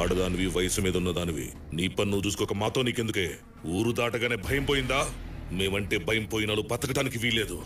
ఆడదానివి వయసు మీద ఉన్న దానివి నీ పన్ను చూసుకోక మాతో నీకెందుకే ఊరు దాటగానే భయం పోయిందా మేమంటే భయం పోయినాలు బతకడానికి వీలేదు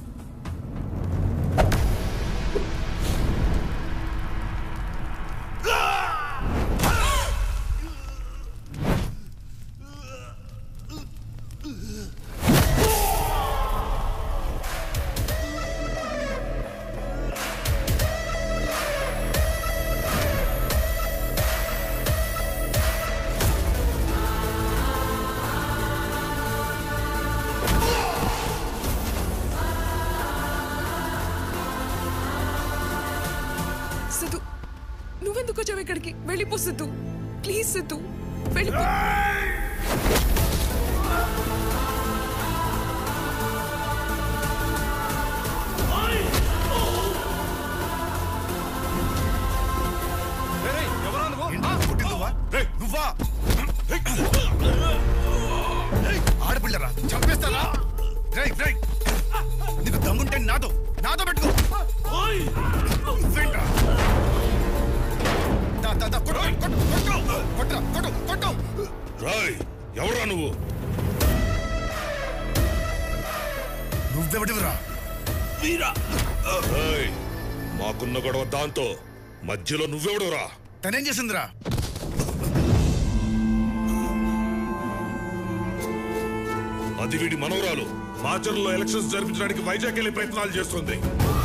సిద్ధు నువ్వెందుకు వచ్చావు ఇక్కడికి వెళ్ళిపో సిద్ధు ప్లీజ్ సిద్ధు వెళ్ళిపో ఏంటి నువ్వు? రేయ్, నువ్వా రేయ్, ఆడపిల్లరా చంపేస్తారా రేయ్, రేయ్. నీకు దమ్ముంటే నాతో నాతో పెట్టుకో నువ్వేంట్రా? దా, దా, దా, కొట్టు, కొట్టు, కొట్టు, కొట్టురా, కొట్టు, కొట్టు. రాయ్ ఎవరా నువ్వు నువ్వెవడివిరా రాయ్ మాకున్న గొడవ దాంతో మధ్యలో నువ్వెవడురా తనేం చేసిందిరా అది వీడి మనవరాలు మాచర్లో ఎలక్షన్స్ జరిపించడానికి వైజాగ్ వెళ్ళే ప్రయత్నాలు చేస్తుంది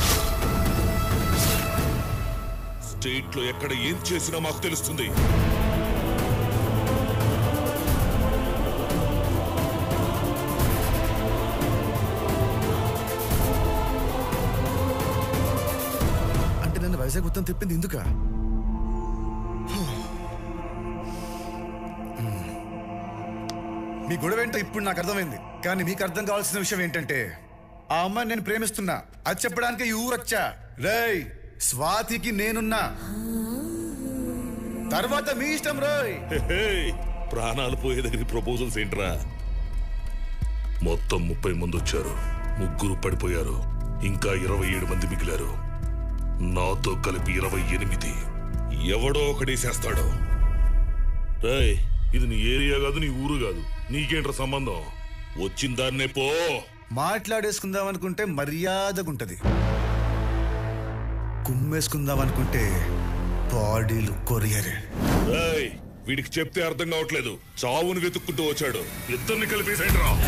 స్టేట్ లో ఎక్కడ ఏం చేసినా మాకు తెలుస్తుంది అంటే నన్ను వైజాగ్ మొత్తం తిప్పింది ఎందుకా మీ గొడవ ఏంటో ఇప్పుడు నాకు అర్థమైంది కానీ మీకు అర్థం కావాల్సిన విషయం ఏంటంటే ఆ అమ్మాయిని నేను ప్రేమిస్తున్నా అది చెప్పడానికి ఈ ఊరొచ్చా రేయ్ స్వాతికి నేనున్నా తర్వాత మీ ఇష్టం రోయ్ హే, ప్రాణాలు పోయే దగ్గర ప్రపోజల్స్ ఏంట్రా మొత్తం ముప్పై మంది వచ్చారు ముగ్గురు పడిపోయారు ఇంకా ఇరవై ఏడు మంది మిగిలారు నాతో కలిపి ఇరవై ఎనిమిది ఎవడో ఒకడేసేస్తాడు రేయ్ ఇది నీ ఏరియా కాదు నీ ఊరు కాదు నీకేంట్రా సంబంధం వచ్చిన దాన్నే పో మాట్లాడేసుకుందాం అనుకుంటే మర్యాదగుంటది కుమ్మేసుకుందాం అనుకుంటే బాడీలు కొరియరే రేయ్ వీడికి చెప్తే అర్థం కావట్లేదు చావుని వెతుక్కుంటూ వచ్చాడు ఇద్దరిని కలిపేసేయండి రా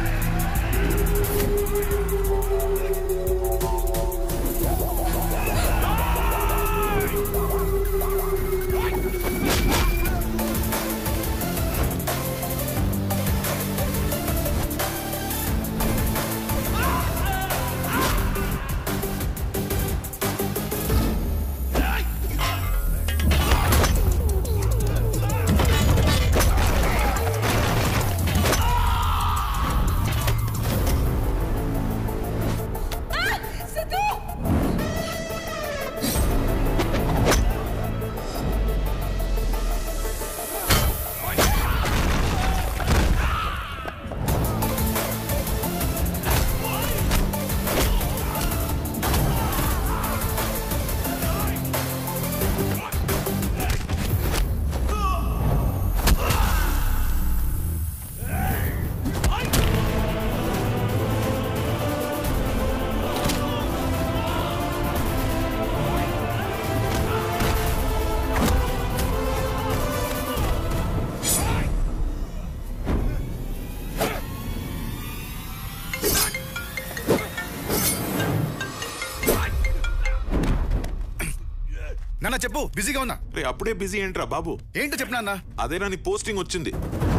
నాన్న చెప్పు బిజీగా ఉన్నా రే అప్పుడే బిజీ ఏంట్రా బాబు ఏంటో చెప్పు నాన్న అదేనా నీ పోస్టింగ్ వచ్చింది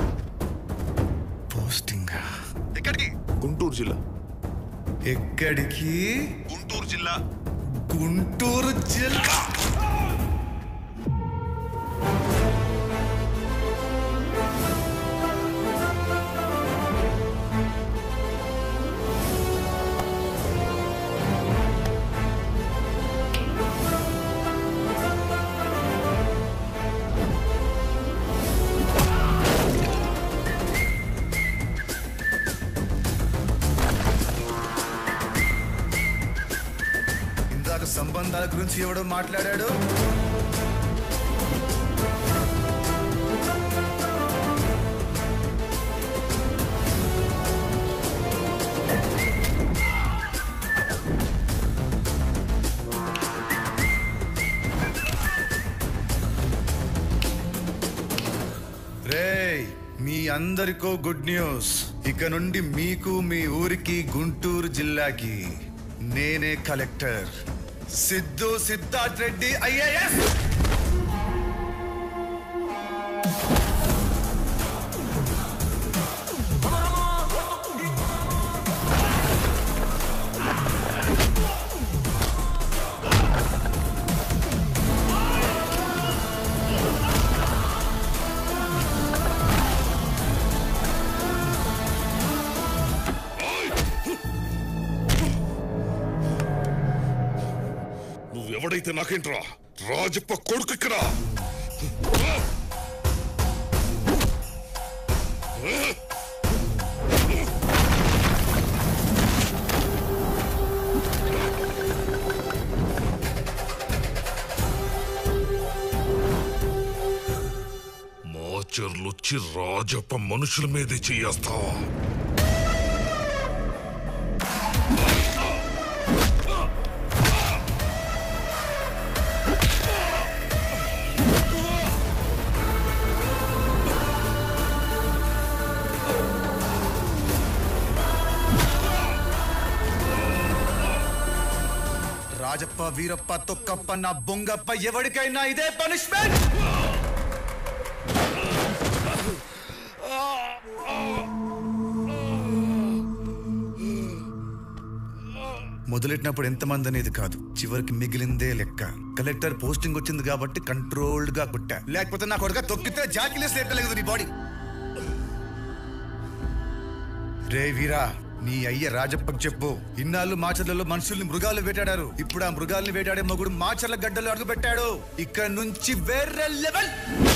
పోస్టింగ్ ఎక్కడికి గుంటూరు జిల్లా ఎక్కడికి గుంటూరు జిల్లా గుంటూరు జిల్లా ఇందాక సంబంధాల గురించి ఎవడో మాట్లాడాడు మీ అందరికో గుడ్ న్యూస్ ఇక నుండి మీకు మీ ఊరికి గుంటూరు జిల్లాకి నేనే కలెక్టర్ సిద్ధు సిద్ధార్థ్ రెడ్డి ఐఏఎస్ నువ్వెవడైతే నాకేంట్రా రాజప్ప కొడుకు ఇక్కడ మాచర్లొచ్చి రాజప్ప మనుషుల మీదే చేయేస్తావా రాజప్ప వీరప్ప తొక్కప్ప నా బొంగప్ప ఎవరికైనా ఇదే పనిష్మెంట్ మొదలెట్టినప్పుడు ఎంతమంది అనేది కాదు చివరికి మిగిలిందే లెక్క కలెక్టర్ పోస్టింగ్ వచ్చింది కాబట్టి కంట్రోల్డ్ గా కొట్టా లేకపోతే నా కొడుక తొక్కితే జాకిలేసి ఎక్కలేదు నీ బాడీ రే వీరా నీ అయ్య రాజప్పకు చెప్పు ఇన్నాళ్ళు మాచర్లలో మనుషుల్ని మృగాలు వేటాడారు ఇప్పుడు ఆ మృగాల్ని వేటాడే మొగుడు మాచర్ల గడ్డలు అడుగు పెట్టాడు ఇక్కడ నుంచి వేరే లెవెల్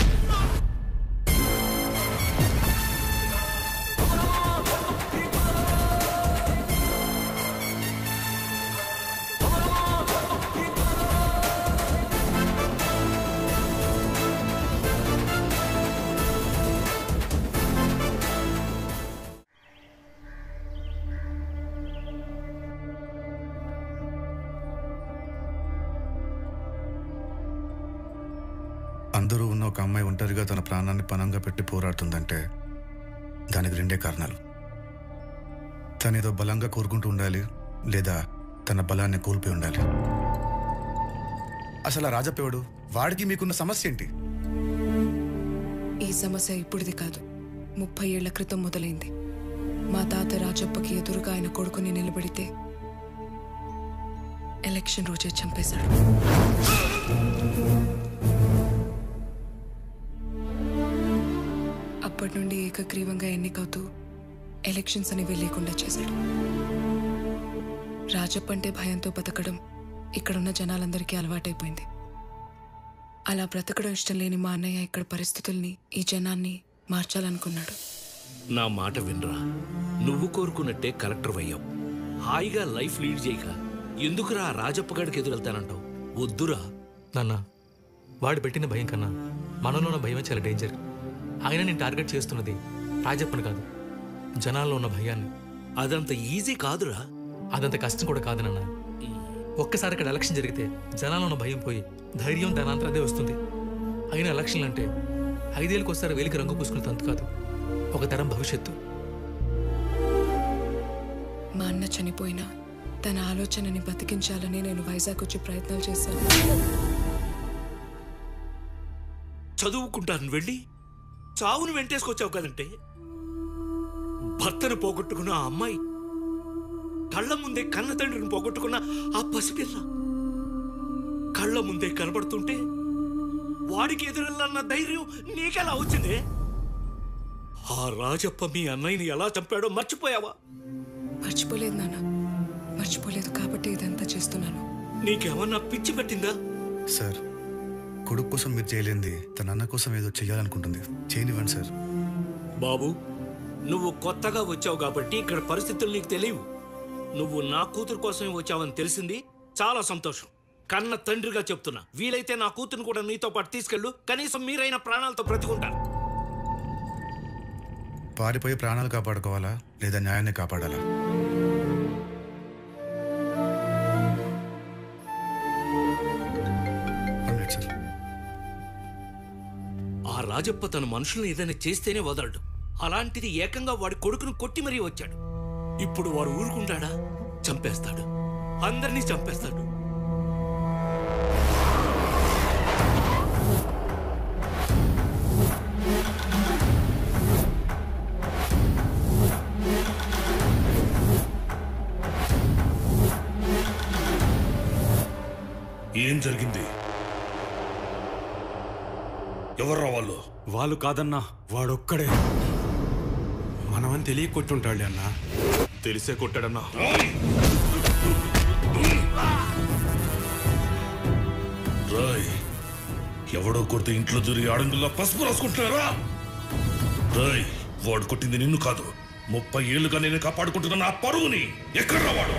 అందరూ ఉన్న ఒక అమ్మాయి ఒంటరిగా తన ప్రాణాన్ని పణంగా పెట్టి పోరాడుతుందంటే దానికి రెండే కారణాలు తనేదో బలంగా కోరుకుంటూ ఉండాలి లేదా తన బలాన్ని కోల్పోయి ఉండాలి అసలు ఆ రాజప్పేవాడు వాడికి మీకున్న సమస్య ఏంటి ఈ సమస్య ఇప్పుడుది కాదు ముప్పై ఏళ్ల క్రితం మొదలైంది మా తాత రాజప్పకి ఎదురుగా ఆయన కొడుకుని నిలబడితే ఎలక్షన్ రోజే చంపేశాడు అప్పటి నుండి ఏకగ్రీవంగా ఎన్నికవుతూ ఎలక్షన్స్ అనేవి లేకుండా చేశాడు రాజప్ప అంటే భయంతో బతకడం ఇక్కడున్న జనాలందరికీ అలవాటైపోయింది అలా బ్రతకడం ఇష్టం లేని మా అన్నయ్య ఇక్కడ పరిస్థితుల్ని ఈ జనాన్ని మార్చాలనుకున్నాడు నా మాట వినరా నువ్వు కోరుకున్నట్టే కలెక్టర్ అయ్యావు హాయిగా లైఫ్ లీడ్ చేయక ఎందుకురా ఆ రాజప్పగాడికి ఎదురెళ్తానంటావు వద్దురా నాన్న వాడు పెట్టిన భయం కన్నా మనలో ఉన్న భయమే చాలా డేంజర్ ఆయన నేను టార్గెట్ చేస్తున్నది రాజప్పని కాదు జనాల్లో ఉన్న భయాన్ని అదంత ఈజీ కాదురా అదంత కష్టం కూడా కాదు నాన్న ఒక్కసారి ఇక్కడ ఎలక్షన్ జరిగితే జనాల్లో ఉన్న భయం పోయి ధైర్యం దానంతరం అదే వస్తుంది అయిన ఎలక్షన్లు అంటే ఐదేళ్ళకి ఒకసారి వేలికి రంగు పూసుకునే తంతు కాదు ఒక తరం భవిష్యత్తు మా అన్న చనిపోయినా తన ఆలోచనని బతికించాలని నేను వైజాగ్ వచ్చి ప్రయత్నాలు చేశాను చదువుకుంటాను వెళ్ళి చావును వెంటేసుకొచ్చావు కదంటే భర్తను పోగొట్టుకున్న ఆ అమ్మాయి కళ్ళ ముందే కన్న తండ్రిని పోగొట్టుకున్న ఆ పసిపిల్ల కళ్ళ ముందే కనబడుతుంటే వాడికి ఎదురెళ్ళన్న ధైర్యం నీకెలా వచ్చిందే ఆ రాజప్ప మీ అన్నయ్యని ఎలా చంపాడో మర్చిపోయావా మర్చిపోలేదు నాన్న మర్చిపోలేదు కాబట్టి ఇదంతా చేస్తున్నాను నీకేమన్నా పిచ్చి పట్టిందా సార్ కొడుకు కోసం మీరు చేయలేంది తన అన్న కోసం ఏదో చేయాలనుకుంటుంది చేయనివ్వండి సార్ బాబు నువ్వు కొత్తగా వచ్చావు కాబట్టి ఇక్కడ పరిస్థితులు నీకు తెలియవు నువ్వు నా కూతురు కోసమే వచ్చావని తెలిసింది చాలా సంతోషం కన్న తండ్రిగా చెప్తున్నా వీలైతే నా కూతురుని కూడా నీతో పాటు తీసుకెళ్ళు కనీసం మీరైన ప్రాణాలతో బ్రతికుంటారు పారిపోయి ప్రాణాలు కాపాడుకోవాలా లేదా న్యాయాన్ని కాపాడాలా One minute, sir. ఆ రాజప్ప తన మనుషుల్ని ఏదైనా చేస్తేనే వదలడు అలాంటిది ఏకంగా వాడి కొడుకును కొట్టి మరీ వచ్చాడు ఇప్పుడు వాడు ఊరుకుంటాడా చంపేస్తాడు అందరినీ చంపేస్తాడు ఏం జరిగింది ఎవర్రా వాళ్ళు వాళ్ళు కాదన్నా వాడొక్కడే మనమని తెలియ కొట్టుంటాడు అన్నా తెలిసే కొట్టాడన్నా రాయ్ ఎవడో కొడితే ఇంట్లో దూరి ఆడంగుల్లో పసుపు రాసుకుంటున్నారా రాయ్ వాడు కొట్టింది నిన్ను కాదు ముప్పై ఏళ్ళుగా నేను కాపాడుకుంటున్న నా పరువుని ఎక్కడ్రా వాడు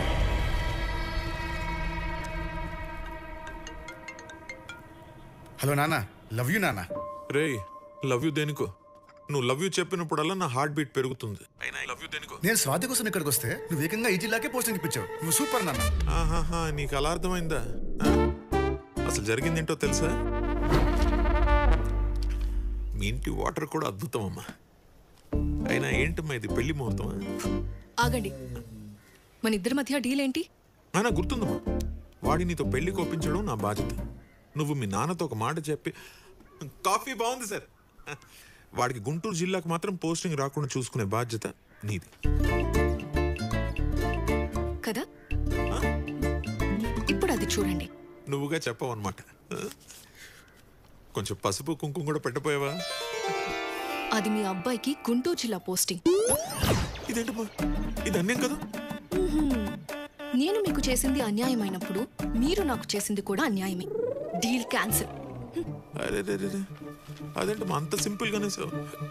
హలో నాన్న లవ్ యూ నాన్న రే లవ్ యూ దేనికో నువ్వు లవ్ యూ చెప్పినప్పుడల్లా నా హార్ట్ బీట్ పెరుగుతుంది అయినా లవ్ యూ దేనికో నేను స్వాతి కోసం ఇక్కడికి వస్తే నువ్వు ఏకంగా ఈ జిల్లాకే పోస్టింగ్ ఇప్పించావు నువ్వు సూపర్ నాన్న ఆహాహా నీకు అలా అర్థమైందా ఆ? అసలు జరిగిందేంటో తెలుసా మీ ఇంటి వాటర్ కూడా అద్భుతం అమ్మా అయినా ఏంటమ్మా ఇది పెళ్లి ముహూర్తమా ఆగండి మన ఇద్దరి మధ్య డీల్ ఏంటి అయినా గుర్తుందమ్మా వాడి నీతో పెళ్లి కోపించడం నా బాధ్యత నువ్వు మీ నాన్నతో ఒక మాట చెప్పి కాఫీ బాగుంది సార్ వాడికి గుంటూరు జిల్లాకు మాత్రం పోస్టింగ్ రాకుండా చూసుకునే బాధ్యత నీది కదా ఇప్పుడు అది చూడండి నువ్వుగా చెప్పవు అనమాట కొంచెం పసుపు కుంకుమ కూడా పెట్టపోయావా అది మీ అబ్బాయికి గుంటూరు జిల్లా పోస్టింగ్ ఇదేంటమ్మా ఇది అన్యం కదా నేను మీకు చేసింది అన్యాయమైనప్పుడు మీరు నాకు చేసింది కూడా అన్యాయమే డీల్ క్యాన్సిల్ అరే రే రే రే. అదేంటమ్మా అంత సింపుల్ గానే సార్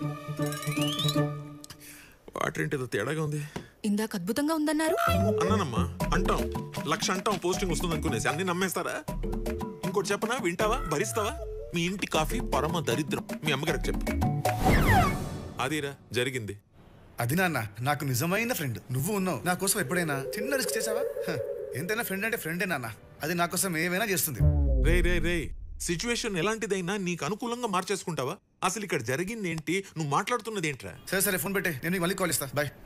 వాటర్ ఏంటి ఏదో తేడాగా ఉంది ఇందాక అద్భుతంగా ఉందన్నారు అన్నానమ్మా అంటాం లక్ష అంటాం పోస్టింగ్ వస్తుంది అనుకునేసి అన్ని నమ్మేస్తారా ఇంకోటి చెప్పనా వింటావా భరిస్తావా మీ ఇంటి కాఫీ పరమ దరిద్రం మీ అమ్మగారికి చెప్పు అదిరా జరిగింది అది నాన్న నాకు నిజమైన ఫ్రెండ్ నువ్వు ఉన్నావు నా కోసం ఎప్పుడైనా చిన్న రిస్క్ చేసావా హ, ఎంతైనా ఫ్రెండ్ అంటే ఫ్రెండే నాన్న అది నా కోసం ఏమైనా చేస్తుంది రే రే రే సిచ్యువేషన్ ఎలాంటిదైనా నీకు అనుకూలంగా మార్చేసుకుంటావా అసలు ఇక్కడ జరిగింది ఏంటి నువ్వు మాట్లాడుతున్నది ఏంట్రా సరే సరే ఫోన్ పెట్టే నేను నీకు మళ్ళీ కాల్ ఇస్తా బాయ్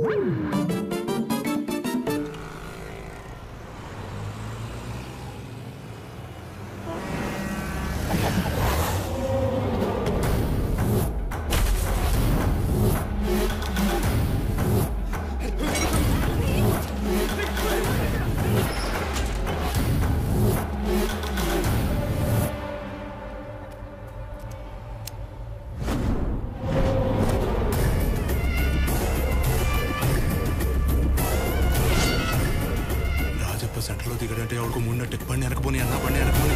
రాజప్ప సెంటర్లో దిగడంటే ఎవరికి ముందట్టు బండి వెనకపోని అన్న బండి వెనకపోని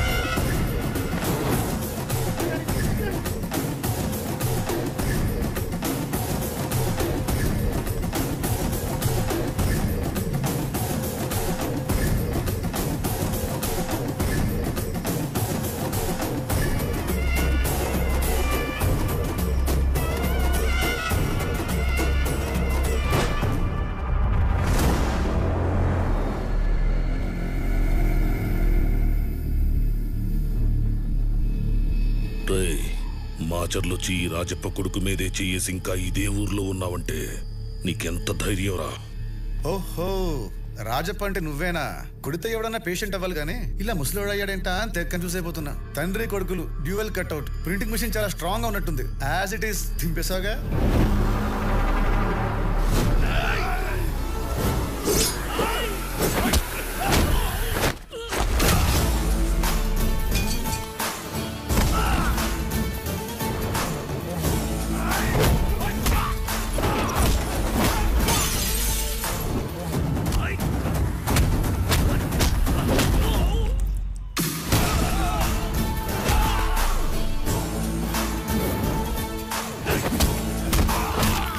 రేయ్ మాచర్లొచ్చి ఈ రాజప్ప కొడుకు మీదే చెయ్యేసి ఇంకా ఇదే ఊర్లో ఉన్నావంటే నీకెంత ధైర్యంరా ఓహో రాజప్ప అంటే నువ్వేనా కొడితే ఎవడన్నా పేషెంట్ అవ్వాలి కానీ ఇలా ముసలివాడు అయ్యాడేంటా అని తెక్క కన్ఫ్యూజ్ అయిపోతున్నా తండ్రి కొడుకులు డ్యూయల్ కట్అవుట్ ప్రింటింగ్ మిషన్ చాలా స్ట్రాంగ్ గా ఉన్నట్టుంది యాజ్ ఇట్ ఈస్ దింపేసావుగా ఆ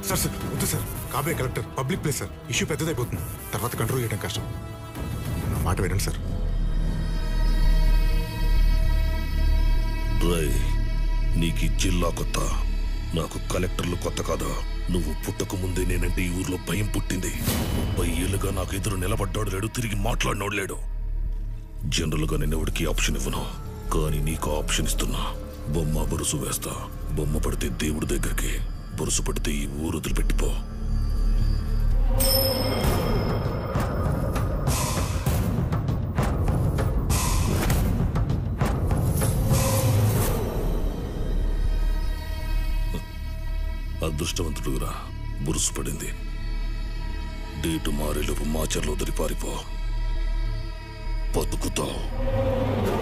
సార్ సార్ వద్దు సార్ కాబోయే collector public place sir issue పెద్దదైపోతుంది తర్వాత కంట్రోల్ చేయడం కష్టం నా మాట వినండి సార్ రై నీకు ఈ జిల్లా కొత్త నాకు కలెక్టర్లు కొత్త కాదా నువ్వు పుట్టక ముందే నేనంటే ఈ ఊర్లో భయం పుట్టింది ముప్పై ఏళ్ళుగా నాకు ఎదురు నిలబడ్డాడు లేడు తిరిగి మాట్లాడినోడు లేడు జనరల్గా నేను ఎవరికి ఆప్షన్ ఇవ్వను కానీ నీకు ఆప్షన్ ఇస్తున్నా బొమ్మ బరుసు వేస్తా బొమ్మ పడితే దేవుడి దగ్గరికి బరుసు పడితే ఈ ఊరు వదిలిపెట్టిపో అదృష్టవంతుడురా బురుసు పడింది డేటు మారేలోపు మాచర్లో వదిలి పారిపో బతుకుతావు